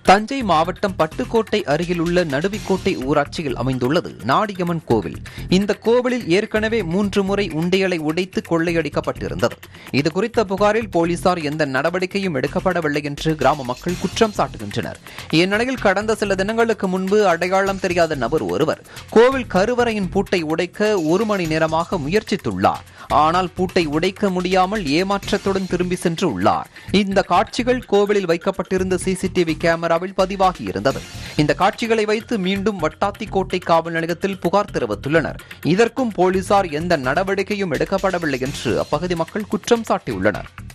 தஞ்சை மாவட்டம் பட்டுக்கோட்டை அருகில் உள்ள நடுவிக்கோட்டை ஊராட்சியில் அமைந்துள்ளது நாடியம்மன் கோவில் இந்த கோவிலில் ஏற்கனவே மூன்று முறை உண்டியலை உடைத்து கொள்ளையடிக்கப்பட்டிருந்தது இது குறித்த புகாரில் போலீசார் எந்த நடவடிக்கையும் எடுக்கப்படவில்லை என்று கிராம மக்கள் குற்றம் சாட்டுகின்றனர் இந்நிலையில் கடந்த சில தினங்களுக்கு முன்பு அடையாளம் தெரியாத நபர் ஒருவர் கோவில் கருவறையின் பூட்டை உடைக்க ஒரு மணி நேரமாக முயற்சித்துள்ளார் ஆனால் பூட்டை உடைக்க முடியாமல் ஏமாற்றத்துடன் திரும்பி சென்று உள்ளார் இந்த காட்சிகள் கோவிலில் வைக்கப்பட்டிருந்த சிசிடிவி கேமராவில் பதிவாகி இருந்தது இந்த காட்சிகளை வைத்து மீண்டும் வட்டாத்திக்கோட்டை காவல் நிலையத்தில் புகார் தெரிவித்துள்ளனர் இதற்கும் போலீசார் எந்த நடவடிக்கையும் எடுக்கப்படவில்லை என்று அப்பகுதி மக்கள் குற்றம் சாட்டியுள்ளனர்